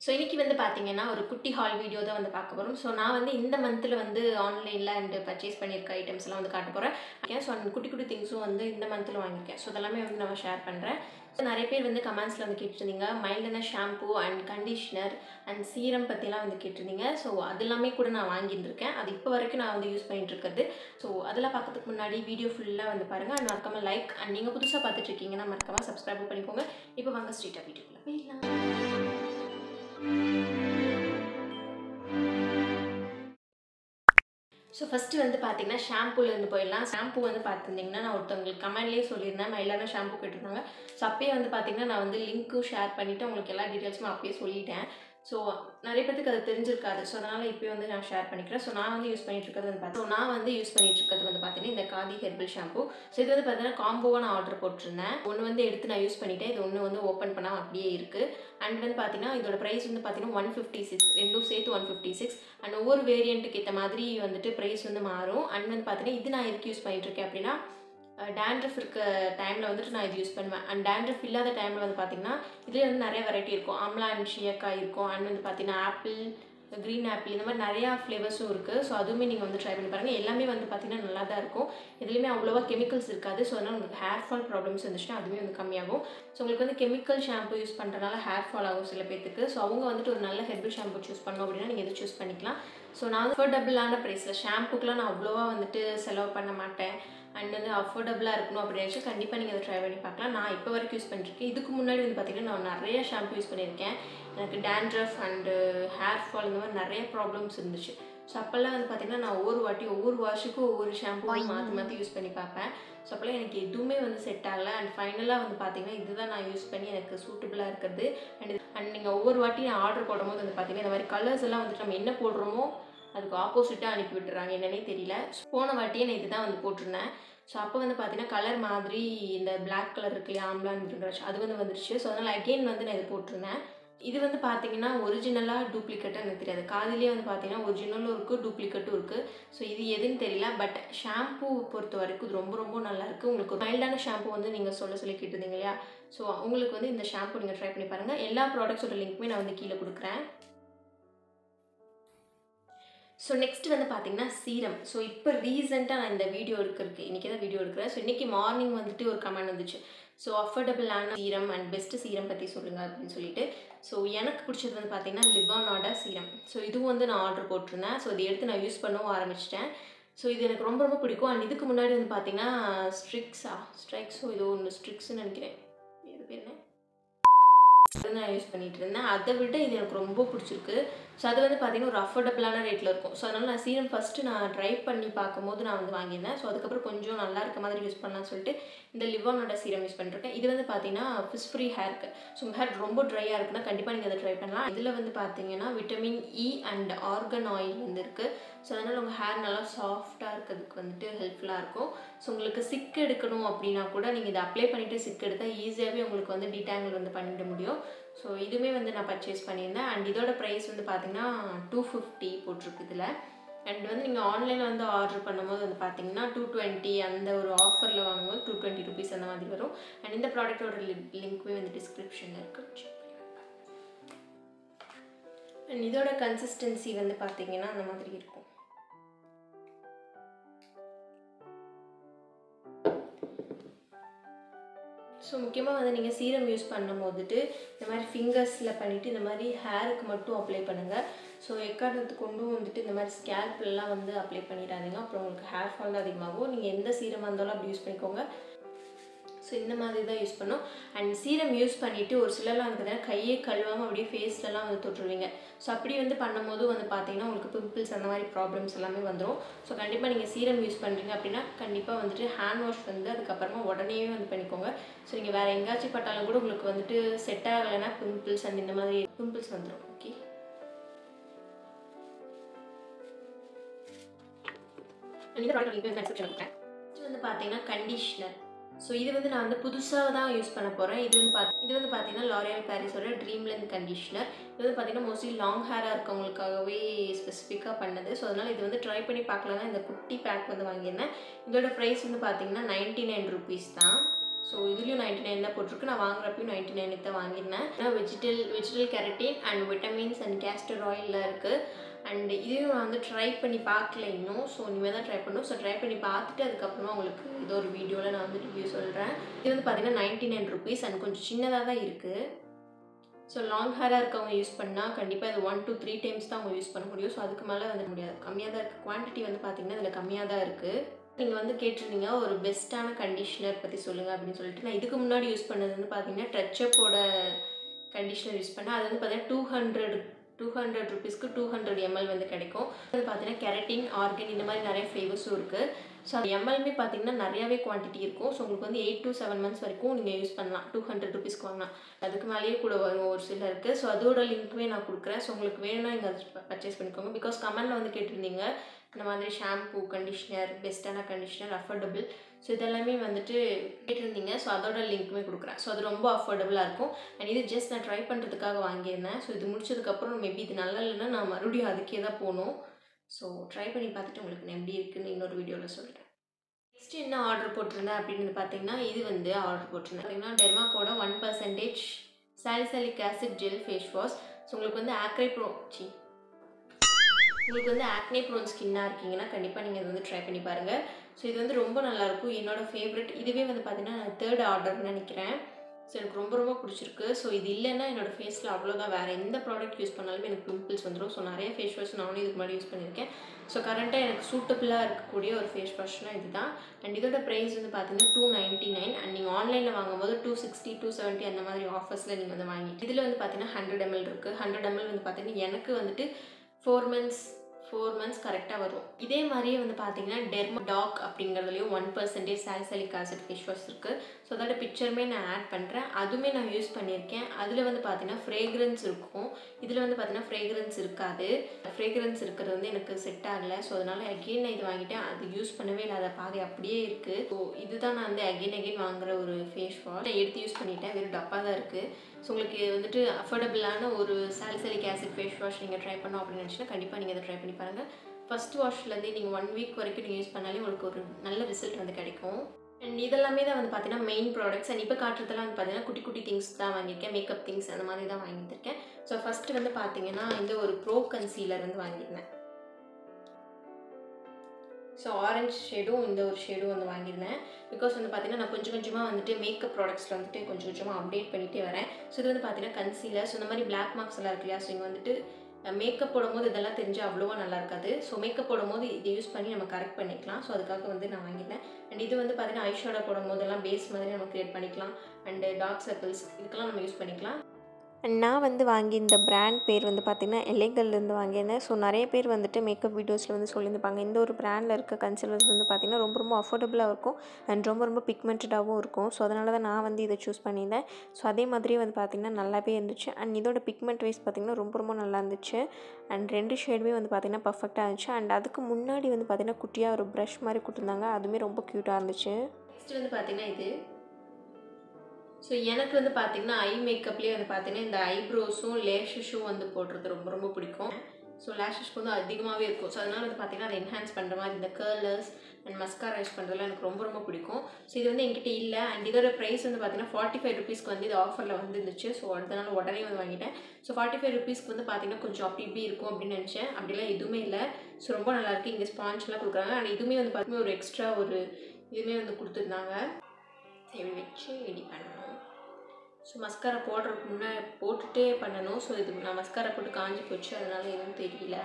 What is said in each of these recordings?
so இன்றைக்கி வந்து பார்த்தீங்கன்னா ஒரு குட்டி ஹால் வீடியோ தான் வந்து பார்க்க போகிறோம் ஸோ நான் வந்து இந்த மந்தில் வந்து ஆன்லைனில் அண்ட் பர்ச்சேஸ் பண்ணியிருக்க ஐட்டம்ஸ்லாம் வந்து காட்ட போகிறேன் ஸோ அந்த குட்டி குட்டி திங்ஸும் வந்து இந்த மந்தில் வாங்கியிருக்கேன் ஸோ அதெல்லாமே வந்து நான் ஷேர் பண்ணுறேன் ஸோ நிறைய பேர் வந்து கமெண்ட்ஸில் வந்து கேட்டிருந்தீங்க மைல்டான shampoo and conditioner and serum பற்றிலாம் வந்து கேட்டிருந்தீங்க ஸோ அது எல்லாமே கூட நான் வாங்கியிருந்திருக்கேன் அது இப்போ வரைக்கும் நான் வந்து யூஸ் பண்ணிட்டு இருக்கிறது ஸோ அதெல்லாம் பார்க்கறதுக்கு முன்னாடி வீடியோ ஃபுல்லாக வந்து பாருங்கள் அண்ட் மறக்காமல் லைக் அண்ட் நீங்கள் புதுசாக பார்த்துட்டு இருக்கீங்கன்னா மறக்காமல் சப்ஸ்கிரைப் பண்ணிக்கோங்க இப்போ வாங்க ஸ்ட்ரீட்டாக வீடியோக்குள்ளே போயிடலாம் ஸோ ஃபஸ்ட்டு வந்து பார்த்தீங்கன்னா ஷாம்பூலேருந்து போயிடலாம் ஷாம்பூ வந்து பார்த்துருந்தீங்கன்னா நான் ஒருத்தவங்களுக்கு கமெண்ட்லேயே சொல்லியிருந்தேன் மயிலான ஷாம்பு கேட்டிருந்தாங்க ஸோ அப்பயே வந்து பார்த்தீங்கன்னா நான் வந்து லிங்க்கும் ஷேர் பண்ணிவிட்டு உங்களுக்கு எல்லா டீட்டெயில்ஸும் அப்பயே சொல்லிட்டேன் ஸோ நிறைய பேத்துக்கு அது தெரிஞ்சிருக்காது ஸோ அதனால் இப்போ வந்து நான் ஷேர் பண்ணிக்கிறேன் ஸோ நான் வந்து யூஸ் பண்ணிட்டு இருக்கிறது வந்து பார்த்தா ஸோ நான் வந்து யூஸ் பண்ணிட்டு இருக்கிறது வந்து பார்த்தீங்கன்னா இந்த காதி ஹெர்பல் ஷாம்பு ஸோ இது வந்து பார்த்தீங்கன்னா காம்போவாக நான் ஆர்டர் போட்டிருந்தேன் ஒன்று வந்து எடுத்து நான் யூஸ் பண்ணிட்டேன் இது ஒன்று வந்து ஓப்பன் பண்ணால் அப்படியே இருக்குது அண்ட் வந்து பார்த்தீங்கன்னா இதோட ப்ரைஸ் வந்து பார்த்தீங்கன்னா ஒன் ஃபிஃப்டி சிக்ஸ் ரெண்டும் சேர்த்து ஒன் ஃபிஃப்டி சிக்ஸ் அண்ட் ஒவ்வொரு வேரியண்ட்டுக்கு ஏற்ற மாதிரி வந்துட்டு ப்ரைஸ் வந்து மாறும் அண்ட் வந்து பார்த்தீங்கன்னா இது நான் எதுக்கு யூஸ் பண்ணிட்டு இருக்கேன் அப்படின்னா டேண்ட்ரஃப் இருக்க டைமில் வந்துட்டு நான் இது யூஸ் பண்ணுவேன் அண்ட் டேண்ட்ரஃப் இல்லாத டைமில் வந்து பார்த்திங்கன்னா இதுலேயே வந்து நிறைய வெரைட்டி இருக்கும் ஆம்லா அண்ட் ஷியக்காய் இருக்கும் அண்ட் வந்து பார்த்திங்கன்னா ஆப்பிள் க்ரீன் ஆப்பிள் இந்த மாதிரி நிறையா ஃப்ளேவர்ஸும் இருக்குது ஸோ அதுவுமே நீங்கள் வந்து ட்ரை பண்ணி பாருங்கள் எல்லாமே வந்து பார்த்திங்கன்னா நல்லா தான் இருக்கும் இதுலேயுமே அவ்வளோவா கெமிக்கல்ஸ் இருக்காது ஸோ அதனால் உங்களுக்கு ஹேர் ஃபால் ப்ராப்ளம்ஸ் இருந்துச்சுன்னா அதுவுமே வந்து கம்மியாகும் ஸோ உங்களுக்கு வந்து கெமிக்கல் ஷாம்பு யூஸ் பண்ணுறதுனால ஹேர் ஃபால் ஆகும் சில பேத்துக்கு ஸோ அவங்க வந்துட்டு ஒரு நல்ல ஹெர்பல் ஷாம்பு சூஸ் பண்ணோம் அப்படின்னா நீங்கள் எது சூஸ் பண்ணிக்கலாம் ஸோ நான் அஃபோர்டபுளான ப்ரைஸில் ஷாம்புக்கெலாம் நான் அவ்வளோவா வந்துட்டு செலவு பண்ண மாட்டேன் அண்ட் வந்து அஃபோர்டபுளாக இருக்கணும் அப்படின்னு நினச்சி கண்டிப்பாக நீங்கள் அதை ட்ரை பண்ணி பார்க்கலாம் நான் இப்போ வரைக்கும் யூஸ் பண்ணிருக்கேன் இதுக்கு முன்னாடி வந்து பார்த்திங்கன்னா நான் நிறைய ஷாம்பு யூஸ் பண்ணியிருக்கேன் எனக்கு டேண்ட்ரஃப் அண்டு ஹேர் ஃபால் இந்த மாதிரி நிறைய ப்ராப்ளம்ஸ் இருந்துச்சு ஸோ அப்போல்லாம் வந்து பார்த்திங்கன்னா நான் ஒவ்வொரு வாட்டி ஒவ்வொரு வாஷுக்கும் ஒவ்வொரு ஷாம்புவும் மாற்றி மாற்றி யூஸ் பண்ணி பார்ப்பேன் ஸோ அப்போல்லாம் எனக்கு எதுவுமே வந்து செட் ஆகலை அண்ட் ஃபைனலாக வந்து பார்த்திங்கன்னா இதுதான் நான் யூஸ் பண்ணி எனக்கு சூட்டபுளாக இருக்கிறது அண்ட் அண்ட் நீங்கள் ஒவ்வொரு வாட்டியும் ஆர்டர் போடும்போது வந்து பார்த்திங்கன்னா இந்த மாதிரி கலர்ஸ் எல்லாம் வந்துட்டு நம்ம என்ன போடுறோமோ அதுக்கு ஆப்போசிட்டாக அனுப்பி விட்டுறாங்க என்னன்னே தெரியல போன வாட்டியே நான் இதுதான் வந்து போட்டிருந்தேன் ஸோ அப்போ வந்து பார்த்தீங்கன்னா கலர் மாதிரி இந்த பிளாக் கலர் இருக்கு இல்லையா ஆம்லான்னு அது வந்து வந்துருச்சு ஸோ அதனால் அகெயின் வந்து நான் இது போட்டிருந்தேன் இது வந்து பார்த்தீங்கன்னா ஒரிஜினலாக டூப்ளிகேட்டாக எனக்கு தெரியாது காதிலே வந்து பார்த்தீங்கன்னா ஒரிஜினலும் இருக்குது டூப்ளிகேட்டும் இருக்குது ஸோ இது எதுன்னு தெரியல பட் ஷாம்பூ பொறுத்த வரைக்கும் இது ரொம்ப ரொம்ப நல்லாயிருக்கு உங்களுக்கு மைல்டான ஷாம்பு வந்து நீங்கள் சொல்ல சொல்லி கேட்டிருந்தீங்க இல்லையா ஸோ உங்களுக்கு வந்து இந்த ஷாம்பு நீங்கள் ட்ரை பண்ணி பாருங்கள் எல்லா ப்ராடக்ட்ஸோட லிங்க்குமே நான் வந்து கீழே கொடுக்குறேன் ஸோ நெக்ஸ்ட் வந்து பார்த்தீங்கன்னா சீரம் ஸோ இப்போ ரீசெண்டாக நான் இந்த வீடியோ எடுக்கிறதுக்கு இன்றைக்கி தான் வீடியோ எடுக்கிறேன் ஸோ இன்றைக்கி மார்னிங் வந்துட்டு ஒரு கமெண்ட் வந்துச்சு ஸோ அஃபோர்டபுளான சீரம் அண்ட் பெஸ்ட்டு சீரம் பற்றி சொல்லுங்கள் அப்படின்னு சொல்லிட்டு ஸோ எனக்கு பிடிச்சது வந்து பார்த்தீங்கன்னா லிவானோட சீரம் ஸோ இதுவும் வந்து நான் ஆர்டர் போட்டிருந்தேன் ஸோ இதை எடுத்து நான் யூஸ் பண்ணவும் ஆரம்பிச்சிட்டேன் ஸோ இது எனக்கு ரொம்ப ரொம்ப பிடிக்கும் அண்ட் இதுக்கு முன்னாடி வந்து பார்த்தீங்கன்னா ஸ்ட்ரிக்ஸா ஸ்ட்ரைக்ஸோ ஏதோ ஒன்று ஸ்ட்ரிக்ஸ்னு நினைக்கிறேன் இது பேர் என்ன அது நான் யூஸ் பண்ணிகிட்டு இருந்தேன் அதை விட இது எனக்கு ரொம்ப பிடிச்சிருக்கு ஸோ அது வந்து பார்த்திங்கன்னா ஒரு அஃபோர்டபுளான ரேட்டில் இருக்கும் ஸோ அதனால் நான் சீரம் ஃபஸ்ட்டு நான் ட்ரை பண்ணி பார்க்கும்போது நான் வந்து வாங்கியிருந்தேன் ஸோ அதுக்கப்புறம் கொஞ்சம் நல்லா இருக்க மாதிரி யூஸ் பண்ணலாம்னு சொல்லிட்டு இந்த லிவானோட சீரம் யூஸ் பண்ணிருக்கேன் இது வந்து பார்த்தீங்கன்னா ஃபிஸ் ஃப்ரீ ஹேருக்கு ஸோ உங்கள் ஹேர் ரொம்ப ட்ரையாக இருக்குன்னா கண்டிப்பாக நீங்கள் அதை ட்ரை பண்ணலாம் இதில் வந்து பார்த்தீங்கன்னா vitamin E and argan oil வந்து இருக்குது ஸோ அதனால் உங்கள் ஹேர் நல்லா சாஃப்டாக இருக்கிறதுக்கு வந்துட்டு ஹெல்ப்ஃபுல்லாக இருக்கும் ஸோ உங்களுக்கு சிக் எடுக்கணும் அப்படின்னா கூட நீங்கள் இதை அப்ளை பண்ணிவிட்டு சிக் எடுத்தால் ஈஸியாகவே உங்களுக்கு வந்து டீடாங்கிள் வந்து பண்ணிட முடியும் ஸோ இதுவுமே வந்து நான் பர்ச்சேஸ் பண்ணியிருந்தேன் அண்ட் இதோட ப்ரைஸ் வந்து பார்த்தீங்கன்னா டூ ஃபிஃப்டி போட்டிருக்கு இதில் அண்ட் வந்து நீங்கள் ஆன்லைனில் வந்து ஆர்டர் பண்ணும்போது வந்து பார்த்தீங்கன்னா டூ டுவெண்ட்டி அந்த ஒரு ஆஃபரில் வாங்கும்போது டூ டுவெண்ட்டி ருபீஸ் அந்த மாதிரி வரும் அண்ட் இந்த ப்ராடக்ட்டோட லிங்க்குமே வந்து டிஸ்கிரிப்ஷனில் இருக்குது அண்ட் இதோட கன்சிஸ்டன்சி வந்து பார்த்தீங்கன்னா அந்த மாதிரி இருக்கும் ஸோ முக்கியமாக வந்து நீங்கள் சீரம் யூஸ் பண்ணும் போதுட்டு இந்த மாதிரி ஃபிங்கர்ஸில் பண்ணிவிட்டு இந்த மாதிரி ஹேருக்கு மட்டும் அப்ளை பண்ணுங்கள் ஸோ எக்காரணத்து கொண்டும் வந்துட்டு இந்த மாதிரி ஸ்கேல்ப்லாம் வந்து அப்ளை பண்ணிடாதீங்க அப்புறம் உங்களுக்கு ஹேர் ஃபால் அதிகமாகும் நீங்கள் எந்த சீரமாக இருந்தாலும் அப்படி யூஸ் பண்ணிக்கோங்க ஸோ இந்த மாதிரி தான் யூஸ் பண்ணோம் அண்ட் சீரம் யூஸ் பண்ணிவிட்டு ஒரு சிலர்லாம் வந்து பார்த்தீங்கன்னா கையே கழுவாமல் அப்படியே ஃபேஸ்லலாம் வந்து தொட்டுருவீங்க ஸோ அப்படி வந்து பண்ணும்போது வந்து பார்த்தீங்கன்னா உங்களுக்கு பிம்பிள்ஸ் அந்த மாதிரி ப்ராப்ளம்ஸ் எல்லாமே வந்துடும் ஸோ கண்டிப்பாக நீங்கள் சீரம் யூஸ் பண்ணுறீங்க அப்படின்னா கண்டிப்பாக வந்துட்டு ஹேண்ட் வாஷ் வந்து அதுக்கப்புறமா உடனே வந்து பண்ணிக்கோங்க ஸோ நீங்கள் வேறு எங்கேயாச்சும் பட்டாலும் கூட உங்களுக்கு வந்துட்டு செட் ஆகலைன்னா பிம்பிள்ஸ் அண்ட் இந்த மாதிரி பிம்பிள்ஸ் வந்துடும் ஓகே இந்த ப்ராடக்ட் வந்து பார்த்தீங்கன்னா கண்டிஷ்னர் ஸோ இது வந்து நான் வந்து புதுசாக தான் யூஸ் பண்ண போகிறேன் இது வந்து பார்த்து இது வந்து பார்த்தீங்கன்னா லாரியல் பாரிஸோட ட்ரீம்லேண்ட் கண்டிஷ்னர் இது வந்து பார்த்தீங்கன்னா மோஸ்ட்லி லாங் ஹேராக இருக்கவங்களுக்காகவே ஸ்பெசிஃபிக்காக பண்ணது ஸோ அதனால் இது வந்து ட்ரை பண்ணி பார்க்கலாம் தான் இந்த குட்டி பேக் வந்து வாங்கியிருந்தேன் இதோட ப்ரைஸ் வந்து பார்த்தீங்கன்னா நைன்ட்டி நைன் ருபீஸ் தான் ஸோ ஸோ இதுலேயும் நைன்ட்டி நைன் தான் போட்டிருக்கு நான் வாங்குறப்பையும் நைன்ட்டி நைனுக்கு தான் வாங்கியிருந்தேன் ஏன்னா vegetal vegetal keratin and vitamins and castor ஆயிலில் இருக்குது அண்ட் இதையும் நான் வந்து ட்ரை பண்ணி பார்க்கல இன்னும் ஸோ இனிமேல் தான் ட்ரை பண்ணணும் ஸோ ட்ரை பண்ணி பார்த்துட்டு அதுக்கப்புறமா உங்களுக்கு இது ஒரு வீடியோவில் நான் வந்து ரிவ்யூ சொல்கிறேன் இது வந்து பார்த்தீங்கன்னா நைன்ட்டி நைன் ருபீஸ் அண்ட் கொஞ்சம் சின்னதாக தான் இருக்குது ஸோ லாங் ஹேராக இருக்கவங்க யூஸ் பண்ணால் கண்டிப்பாக இது ஒன் டூ த்ரீ டைம்ஸ் தான் அவங்க யூஸ் பண்ண முடியும் ஸோ அதுக்கு மேலே வந்து முடியாது கம்மியாக தான் இருக்குது குவான்டிட்டி வந்து பார்த்திங்கன்னா இதில் கம்மியாக தான் இருக்குது நீங்கள் வந்து கேட்டிருந்தீங்க ஒரு பெஸ்ட்டான கண்டிஷ்னர் பற்றி சொல்லுங்கள் அப்படின்னு சொல்லிட்டு நான் இதுக்கு முன்னாடி யூஸ் பண்ணது வந்து பார்த்தீங்கன்னா டச்சப்போட கண்டிஷ்னர் யூஸ் பண்ணேன் அது வந்து பார்த்தீங்கன்னா டூ ஹண்ட்ரட் டூ ஹண்ட்ரட் ருபீஸ்க்கு டூ ஹண்ட்ரட் எம்எல் வந்து கிடைக்கும் அது பார்த்தீங்கன்னா கெரட்டின் ஆர்கன் இந்த மாதிரி நிறைய ஃப்ளேவர்ஸும் இருக்குது ஸோ அது எம்எல்மே பார்த்தீங்கன்னா நிறையாவே குவான்டிட்டி இருக்கும் ஸோ உங்களுக்கு வந்து எயிட் டு செவன் மந்த்ஸ் வரைக்கும் நீங்கள் யூஸ் பண்ணலாம் டூ ஹண்ட்ரட் ருபீஸ்க்கு வாங்கலாம் அதுக்கு மேலேயே கூட வரும் ஒரு சிலருக்கு ஸோ அதோட லிங்க்குமே நான் கொடுக்குறேன் ஸோ உங்களுக்கு வேணும்னா நீங்கள் அது பர்ச்சேஸ் பண்ணிக்கோங்க பிகாஸ் கமெண்டில் வந்து கேட்டிருந்தீங்க இந்த மாதிரி ஷாம்பூ கண்டிஷ்னர் பெஸ்ட்டான கண்டிஷ்னர் அஃபோர்டபுள் ஸோ இதெல்லாமே வந்துட்டு கேட்டிருந்தீங்க ஸோ அதோட லிங்க்குமே கொடுக்குறேன் ஸோ அது ரொம்ப அஃபோர்டபுளாக இருக்கும் அண்ட் இது ஜஸ்ட் நான் ட்ரை பண்ணுறதுக்காக வாங்கியிருந்தேன் ஸோ இது முடிச்சதுக்கப்புறம் மேபி இது நல்லா இல்லைன்னா நான் மறுபடியும் அதுக்கே தான் போகணும் ஸோ ட்ரை பண்ணி பார்த்துட்டு உங்களுக்கு நான் எப்படி இருக்குன்னு இன்னொரு வீடியோவில் சொல்கிறேன் நெக்ஸ்ட் என்ன ஆர்டர் போட்டிருந்தேன் அப்படின்னு பார்த்தீங்கன்னா இது வந்து ஆர்டர் போட்டிருந்தேன் பார்த்தீங்கன்னா டெர்மாக்கோட one percentage salicylic acid gel face wash so உங்களுக்கு வந்து ஆக்ரை ப்ரோ சி உங்களுக்கு வந்து ஆக்னே ப்ரோன் ஸ்கின்னாக இருக்கீங்கன்னா கண்டிப்பாக நீங்கள் இது வந்து ட்ரை பண்ணி பாருங்கள் ஸோ இது வந்து ரொம்ப நல்லாயிருக்கும் என்னோடய ஃபேவரட் இதுவே வந்து பார்த்தீங்கன்னா நான் தேர்ட் ஆர்டர்னு நினைக்கிறேன் ஸோ எனக்கு ரொம்ப ரொம்ப பிடிச்சிருக்கு ஸோ இது இல்லைன்னா என்னோடய ஃபேஸில் அவ்வளோதான் வேறு எந்த ப்ராடக்ட் யூஸ் பண்ணாலுமே எனக்கு பிம்பிள்ஸ் வந்துடும் ஸோ நிறைய ஃபேஸ் வாஷ் நானும் இதுக்கு முன்னாடி யூஸ் பண்ணியிருக்கேன் ஸோ கரண்ட்டாக எனக்கு சூட்டபுளாக இருக்கக்கூடிய ஒரு ஃபேஸ் வாஷ்னால் இது தான் அண்ட் இதோட ப்ரைஸ் வந்து பார்த்தீங்கன்னா டூ நைன்ட்டி நைன் அண்ட் நீங்கள் ஆன்லைனில் வாங்கும்போது டூ சிக்ஸ்டி டூ செவன்ட்டி அந்த மாதிரி ஆஃபர்ஸில் நீங்கள் வந்து வாங்கி இதில் வந்து பார்த்தீங்கன்னா ஹண்ட்ரட் எம்எல் இருக்குது ஹண்ட்ரட் எம்எல் வந்து பார்த்தீங்கன்னா எனக்கு வந்துட்டு ஃபோர் மந்த்ஸ் ஃபோர் மந்த்ஸ் கரெக்டாக வரும் இதே மாதிரியே வந்து பார்த்தீங்கன்னா டெர்மா டாக் அப்படிங்கிறதுலையும் one percentage salicylic acid face wash இருக்குது ஸோ அதோட பிக்சருமே நான் ஆட் பண்ணுறேன் அதுவுமே நான் யூஸ் பண்ணியிருக்கேன் அதில் வந்து பார்த்தீங்கன்னா ஃப்ரேக்ரன்ஸ் இருக்கும் இதில் வந்து பார்த்தீங்கன்னா ஃப்ரேக்ரன்ஸ் இருக்காது ஃப்ரேக்ரன்ஸ் இருக்கிறது வந்து எனக்கு செட் ஆகலை ஸோ அதனால் அகெயின் நான் இது வாங்கிட்டேன் அது யூஸ் பண்ணவே இல்லை அதை பாதி அப்படியே இருக்குது ஸோ இதுதான் நான் வந்து அகெயின் அகெயின் வாங்குற ஒரு ஃபேஸ் வாஷ் நான் எடுத்து யூஸ் பண்ணிட்டேன் வெறும் டப்பா தான் இருக்குது ஸோ உங்களுக்கு வந்துட்டு அஃபோர்டபுளான ஒரு சாலிசலிக் ஆசிட் ஃபேஸ் வாஷ் நீங்கள் ட்ரை பண்ணோம் அப்படின்னு நினச்சினா கண்டிப்பாக நீங்கள் அதை ட்ரை பண்ணி பாருங்கள் ஃபஸ்ட் வாஷ்லேருந்து நீங்கள் ஒன் வீக் வரைக்கும் நீங்கள் யூஸ் பண்ணாலே உங்களுக்கு ஒரு நல்ல ரிசல்ட் வந்து கிடைக்கும் அண்ட் இதெல்லாமே தான் வந்து பார்த்தீங்கன்னா மெயின் ப்ராடக்ட்ஸ் அண்ட் இப்போ காட்டுறதுலாம் வந்து பார்த்தீங்கன்னா குட்டி குட்டி திங்ஸ் தான் வாங்கியிருக்கேன் மேக்கப் திங்ஸ் அந்த மாதிரி தான் வாங்கியிருக்கேன் ஸோ ஃபஸ்ட்டு வந்து பார்த்தீங்கன்னா இந்த ஒரு ப்ரோ கன்சீலர் வந்து வாங்கியிருந்தேன் ஸோ ஆரஞ்ச் ஷேடும் இந்த ஒரு ஷேடும் வந்து வாங்கியிருந்தேன் பிகாஸ் வந்து பார்த்தீங்கன்னா நான் கொஞ்சம் கொஞ்சமாக வந்துட்டு மேக்கப் ப்ராடக்ட்ஸில் வந்துட்டு கொஞ்சம் கொஞ்சமாக அப்டேட் பண்ணிகிட்டே வரேன் ஸோ இது வந்து பார்த்தீங்கன்னா கன்சீலர் ஸோ இந்த மாதிரி பிளாக் மார்க்ஸ் எல்லாம் இருக்கு இல்லையா ஸோ இங்கே வந்துட்டு மேக்கப் போடும்போது இதெல்லாம் தெரிஞ்சால் அவ்வளோவா நல்லா இருக்காது ஸோ மேக்கப் போடும்போது இதை யூஸ் பண்ணி நம்ம கரெக்ட் பண்ணிக்கலாம் ஸோ அதுக்காக வந்து நான் வாங்கிட்டேன் அண்ட் இது வந்து பார்த்தீங்கன்னா ஐஷோட போடும்போதெல்லாம் பேஸ் மாதிரி நம்ம க்ரியேட் பண்ணிக்கலாம் அண்டு டார்க் சர்க்கிள்ஸ் இதுக்கெல்லாம் நம்ம யூஸ் பண்ணிக்கலாம் நான் வந்து வாங்கியிருந்த பிராண்ட் பேர் வந்து பார்த்திங்கன்னா எல்லைகள்லேருந்து வாங்கியிருந்தேன் ஸோ நிறைய பேர் வந்துட்டு மேக்கப் வீடியோஸில் வந்து சொல்லியிருப்பாங்க இந்த ஒரு பிராண்டில் இருக்க கன்சிலர்ஸ் வந்து பார்த்திங்கன்னா ரொம்ப ரொம்ப அஃபோர்டபுளாக இருக்கும் அண்ட் ரொம்ப ரொம்ப பிக்மெண்டடாகவும் இருக்கும் ஸோ அதனால தான் நான் வந்து இதை சூஸ் பண்ணியிருந்தேன் ஸோ அதே மாதிரியே வந்து பார்த்திங்கன்னா நல்லாவே இருந்துச்சு அண்ட் இதோட பிக்மெண்ட் வைஸ் பார்த்திங்கன்னா ரொம்ப ரொம்ப நல்லா இருந்துச்சு அண்ட் ரெண்டு ஷேடுமே வந்து பார்த்திங்கன்னா பர்ஃபெக்டாக இருந்துச்சு அண்ட் அதுக்கு முன்னாடி வந்து பார்த்திங்கன்னா குட்டியாக ஒரு ப்ரஷ் மாதிரி கொடுத்துருந்தாங்க அதுவுமே ரொம்ப க்யூட்டாக இருந்துச்சு நெக்ஸ்ட் வந்து பார்த்தீங்கன்னா இது ஸோ எனக்கு வந்து பார்த்தீங்கன்னா ஐ மேக்கப்லேயே வந்து பார்த்தீங்கன்னா இந்த ஐப்ரோஸும் லேஷஸும் வந்து போடுறது ரொம்ப ரொம்ப பிடிக்கும் ஸோ லேஷஸ்க்கு வந்து அதிகமாகவே இருக்கும் ஸோ அதனால் வந்து பார்த்தீங்கன்னா அதை என்ஹான்ஸ் பண்ணுற மாதிரி இந்த கேர்லர்ஸ் அண்ட் மஸ்காரா யூஸ் பண்ணுறதுலாம் எனக்கு ரொம்ப ரொம்ப பிடிக்கும் ஸோ இது வந்து என்கிட்ட இல்லை அண்ட் இதோட ப்ரைஸ் வந்து பார்த்தீங்கன்னா ஃபார்ட்டி ஃபைவ் ருபீஸ்க்கு வந்து இது ஆஃபரில் வந்துருந்துச்சு ஸோ அதனால உடனே வந்து வாங்கிட்டேன் ஸோ ஃபார்ட்டி ஃபைவ் ருபீஸ்க்கு வந்து பார்த்தீங்கன்னா கொஞ்சம் அப்படி இப்படி இருக்கும் அப்படின்னு நினச்சேன் அப்படிலாம் எதுவுமே இல்லை ஸோ ரொம்ப நல்லாயிருக்கு இங்கே ஸ்பான்ச்லாம் கொடுக்குறாங்க அண்ட் இதுவுமே வந்து பார்த்தீங்கன்னா ஒரு எக்ஸ்ட்ரா ஒரு இதுவுமே வந்து கொடுத்துருந்தாங்க இப்படி வச்சு ரெடி பண்ணணும் ஸோ மஸ்காரா போடுறதுக்கு முன்னாடி போட்டுட்டே பண்ணணும் ஸோ இது நான் மஸ்காரா போட்டு காஞ்சி போச்சு அதனால எதுவும் தெரியல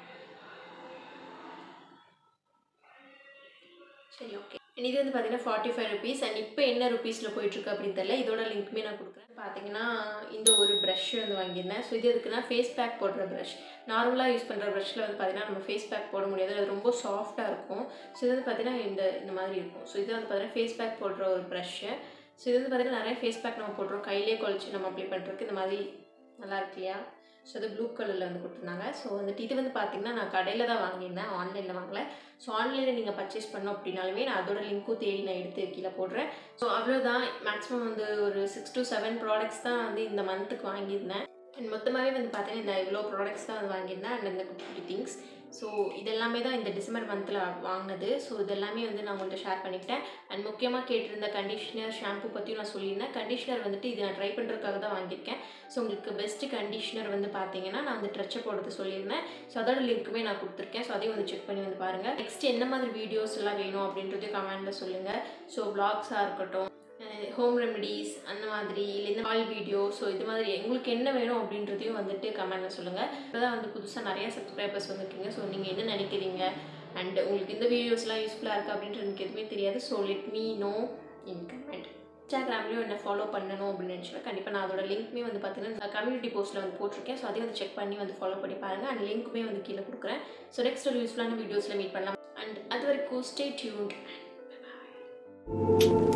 சரி ஓகே இது வந்து பார்த்தீங்கன்னா ஃபார்ட்டி ஃபைவ் ருபீஸ் அண்ட் இப்போ என்ன ருபீஸில் போயிட்டுருக்கு அப்படின்னு தெரியல இதோட லிங்க்குமே நான் கொடுக்குறேன் பார்த்தீங்கன்னா இந்த ஒரு ப்ரஷ் வந்து வாங்கியிருந்தேன் ஸோ இது எதுக்குன்னா ஃபேஸ் பேக் போடுற ப்ரஷ் நார்மலாக யூஸ் பண்ணுற ப்ரஷ்ஷில் வந்து பார்த்தீங்கன்னா நம்ம ஃபேஸ் பேக் போட முடியாது அது ரொம்ப சாஃப்டாக இருக்கும் ஸோ இது வந்து பார்த்தீங்கன்னா இந்த இந்த மாதிரி இருக்கும் ஸோ இது வந்து பார்த்தீங்கன்னா ஃபேஸ் பேக் போடுற ஒரு ப்ரஷ்ஷு ஸோ இது வந்து பார்த்தீங்கன்னா நிறைய ஃபேஸ் பேக் நம்ம போடுறோம் கையிலே குழச்சி நம்ம அப்ளை பண்ணுறதுக்கு இந்த மாதிரி நல்லா இருக்கு இல்லையா ஸோ அது ப்ளூ கலரில் வந்து கொடுத்துருந்தாங்க ஸோ வந்துட்டு இது வந்து பார்த்தீங்கன்னா நான் கடையில் தான் வாங்கியிருந்தேன் ஆன்லைனில் வாங்கல ஸோ ஆன்லைனில் நீங்கள் பர்ச்சேஸ் பண்ணோம் அப்படின்னாலுமே நான் அதோட லிங்க்கும் தேடி நான் எடுத்து கீழே போடுறேன் ஸோ அவ்வளோதான் மேக்ஸிமம் வந்து ஒரு சிக்ஸ் டு செவன் ப்ராடக்ட்ஸ் தான் வந்து இந்த மந்த்துக்கு வாங்கியிருந்தேன் அண்ட் மொத்தமாகவே வந்து பார்த்தீங்கன்னா இந்த இவ்வளோ ப்ராடக்ட்ஸ் தான் வந்து வாங்கியிருந்தேன் அண்ட் இந்த குட்டி குட்டி திங்ஸ் ஸோ இதெல்லாமே தான் இந்த டிசம்பர் மந்தில் வாங்கினது ஸோ இதெல்லாமே வந்து நான் உங்கள்கிட்ட ஷேர் பண்ணிக்கிட்டேன் அண்ட் முக்கியமாக கேட்டிருந்த கண்டிஷ்னர் ஷாம்பு பற்றியும் நான் சொல்லியிருந்தேன் கண்டிஷ்னர் வந்துட்டு இது நான் ட்ரை பண்ணுறதுக்காக தான் வாங்கியிருக்கேன் ஸோ உங்களுக்கு பெஸ்ட்டு கண்டிஷ்னர் வந்து பார்த்தீங்கன்னா நான் வந்து ட்ரெச்சை போடுறது சொல்லியிருந்தேன் ஸோ அதோட லிங்க்குமே நான் கொடுத்துருக்கேன் ஸோ அதையும் வந்து செக் பண்ணி வந்து பாருங்கள் நெக்ஸ்ட் என்ன மாதிரி வீடியோஸ் எல்லாம் வேணும் அப்படின்றதையும் கமெண்ட்டில் சொல்லுங்கள் ஸோ வ்ளாக்ஸாக இருக்கட்டும் ஹோம் ரெமெடிஸ் அந்த மாதிரி இல்லை இந்த கால் வீடியோ ஸோ இது மாதிரி உங்களுக்கு என்ன வேணும் அப்படின்றதையும் வந்துட்டு கமெண்ட்டில் சொல்லுங்கள் இப்போ தான் வந்து புதுசாக நிறைய சப்ஸ்கிரைபர்ஸ் வந்திருக்கீங்க ஸோ நீங்கள் என்ன நினைக்கிறீங்க அண்ட் உங்களுக்கு இந்த வீடியோஸ்லாம் யூஸ்ஃபுல்லாக இருக்குது அப்படின்றது எனக்கு எதுவுமே தெரியாது so let me know in comment இன்ஸ்டாகிராம்லேயும் என்ன ஃபாலோ பண்ணணும் அப்படின்னு நினச்சினா கண்டிப்பாக நான் அதோட லிங்க்மே வந்து பார்த்தீங்கன்னா கம்யூனிட்டி போஸ்ட்டில் வந்து போட்டிருக்கேன் ஸோ அதையும் வந்து செக் பண்ணி வந்து ஃபாலோ பண்ணி பாருங்கள் அண்ட் லிங்க்குமே வந்து கீழே கொடுக்குறேன் ஸோ நெக்ஸ்ட் ஒரு யூஸ்ஃபுல்லான வீடியோஸில் மீட் பண்ணலாம் அண்ட் அது வரைக்கும் ஸ்டே டியூன்ட்